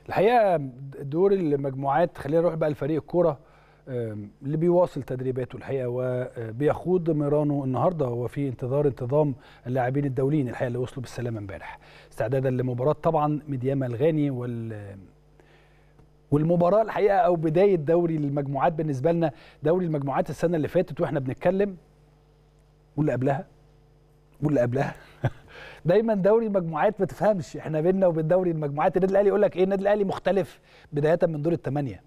الحقيقه دور المجموعات خلينا نروح بقى لفريق الكوره اللي بيواصل تدريباته الحقيقه وبيخوض ميرانه النهارده هو في انتظار انتظام اللاعبين الدوليين الحقيقه اللي وصلوا بالسلامه امبارح استعدادا لمباراه طبعا ميدياما الغاني وال والمباراه الحقيقه او بدايه دوري المجموعات بالنسبه لنا دوري المجموعات السنه اللي فاتت واحنا بنتكلم واللي قبلها واللي قبلها دايما دوري المجموعات ما تفهمش احنا بيننا وبين دوري المجموعات النادي الاهلي يقول لك ايه النادي الاهلي مختلف بدايه من دور الثمانيه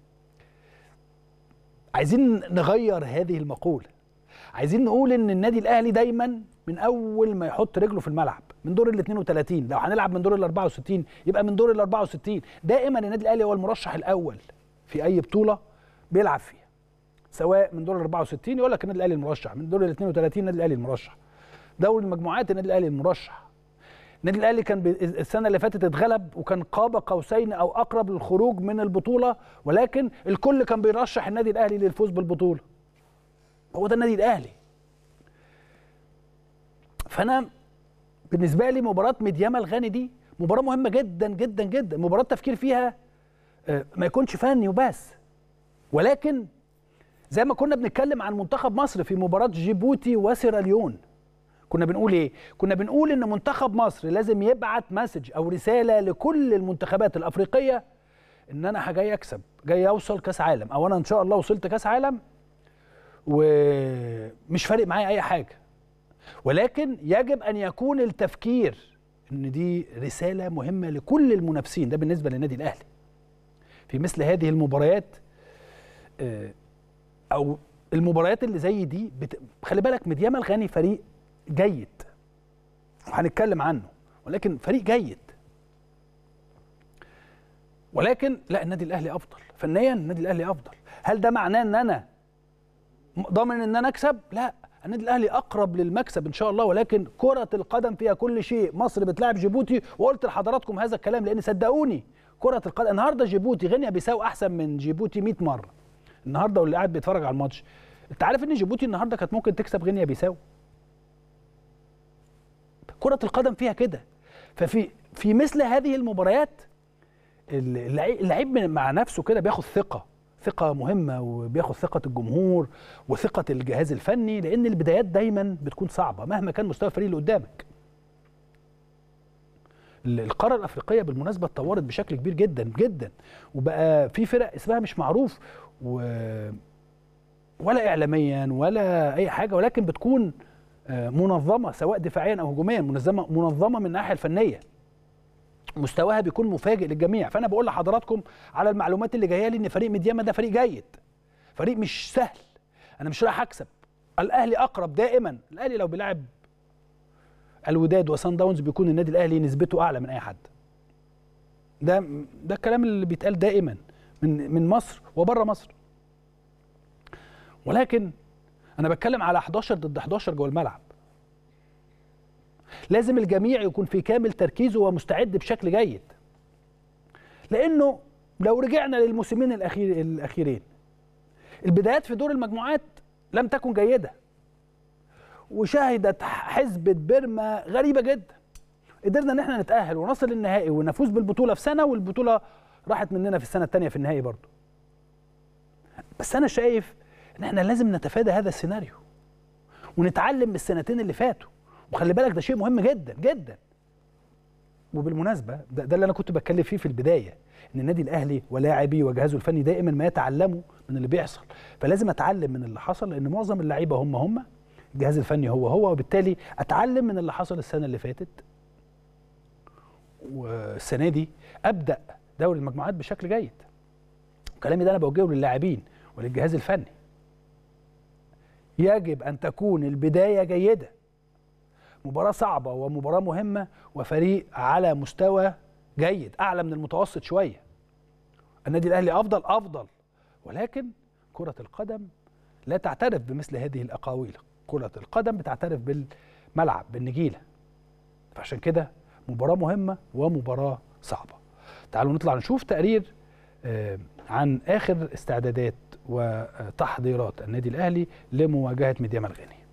عايزين نغير هذه المقوله عايزين نقول ان النادي الاهلي دايما من اول ما يحط رجله في الملعب من دور ال 32 لو هنلعب من دور ال 64 يبقى من دور ال 64 دائما النادي الاهلي هو المرشح الاول في اي بطوله بيلعب فيها سواء من دور ال 64 يقول لك النادي الاهلي المرشح من دور ال 32 النادي الاهلي المرشح دوري المجموعات النادي الاهلي المرشح النادي الاهلي كان السنه اللي فاتت اتغلب وكان قاب قوسين او اقرب للخروج من البطوله ولكن الكل كان بيرشح النادي الاهلي للفوز بالبطوله هو ده النادي الاهلي فانا بالنسبه لي مباراه ميدياما الغاني دي مباراه مهمه جدا جدا جدا مباراه تفكير فيها ما يكونش فني وبس ولكن زي ما كنا بنتكلم عن منتخب مصر في مباراه جيبوتي وسيراليون كنا بنقول ايه كنا بنقول ان منتخب مصر لازم يبعت مسج او رساله لكل المنتخبات الافريقيه ان انا جاي اكسب جاي اوصل كاس عالم او انا ان شاء الله وصلت كاس عالم ومش فارق معايا اي حاجه ولكن يجب ان يكون التفكير ان دي رساله مهمه لكل المنافسين ده بالنسبه للنادي الاهلي في مثل هذه المباريات او المباريات اللي زي دي بت... خلي بالك مدياما الغاني فريق جيد وهنتكلم عنه ولكن فريق جيد ولكن لا النادي الاهلي افضل فنيا النادي الاهلي افضل هل ده معناه ان انا ضامن ان انا اكسب لا النادي الاهلي اقرب للمكسب ان شاء الله ولكن كره القدم فيها كل شيء مصر بتلعب جيبوتي وقلت لحضراتكم هذا الكلام لان صدقوني كره القدم النهارده جيبوتي غينيا بيساو احسن من جيبوتي 100 مره النهارده واللي قاعد بيتفرج على الماتش انت عارف ان جيبوتي النهارده كانت ممكن تكسب غينيا بيساو كرة القدم فيها كده ففي في مثل هذه المباريات اللعيب مع نفسه كده بياخد ثقة ثقة مهمة وبياخد ثقة الجمهور وثقة الجهاز الفني لأن البدايات دايما بتكون صعبة مهما كان مستوى الفريق اللي قدامك. القارة الأفريقية بالمناسبة اتطورت بشكل كبير جدا جدا وبقى في فرق اسمها مش معروف و ولا إعلاميا ولا أي حاجة ولكن بتكون منظمه سواء دفاعيا او هجوميا منظمه منظمه من الناحيه الفنيه مستواها بيكون مفاجئ للجميع فانا بقول لحضراتكم على المعلومات اللي جايه لي ان فريق ميدياما ده فريق جيد فريق مش سهل انا مش رايح اكسب الاهلي اقرب دائما الاهلي لو بيلعب الوداد وسان داونز بيكون النادي الاهلي نسبته اعلى من اي حد ده ده الكلام اللي بيتقال دائما من من مصر وبره مصر ولكن انا بتكلم على 11 ضد 11 جوه الملعب لازم الجميع يكون في كامل تركيزه ومستعد بشكل جيد لانه لو رجعنا للموسمين الاخير الاخيرين البدايات في دور المجموعات لم تكن جيده وشهدت حسبة بيرما غريبة جدا قدرنا ان احنا نتأهل ونصل للنهائي ونفوز بالبطولة في سنة والبطولة راحت مننا في السنة الثانية في النهائي برضه بس انا شايف ان احنا لازم نتفادى هذا السيناريو ونتعلم من السنتين اللي فاتوا وخلي بالك ده شيء مهم جدا جدا وبالمناسبه ده, ده اللي انا كنت بتكلم فيه في البدايه ان النادي الاهلي ولاعبيه وجهازه الفني دائما ما يتعلموا من اللي بيحصل فلازم اتعلم من اللي حصل لان معظم اللعيبه هم هم الجهاز الفني هو هو وبالتالي اتعلم من اللي حصل السنه اللي فاتت والسنه دي ابدا دوري المجموعات بشكل جيد كلامي ده انا بوجهه للاعبين وللجهاز الفني يجب ان تكون البدايه جيده مباراه صعبه ومباراه مهمه وفريق على مستوى جيد اعلى من المتوسط شويه النادي الاهلي افضل افضل ولكن كره القدم لا تعترف بمثل هذه الاقاويل كره القدم بتعترف بالملعب بالنجيله فعشان كده مباراه مهمه ومباراه صعبه تعالوا نطلع نشوف تقرير عن اخر استعدادات وتحضيرات النادي الاهلي لمواجهه ميدياما الغاني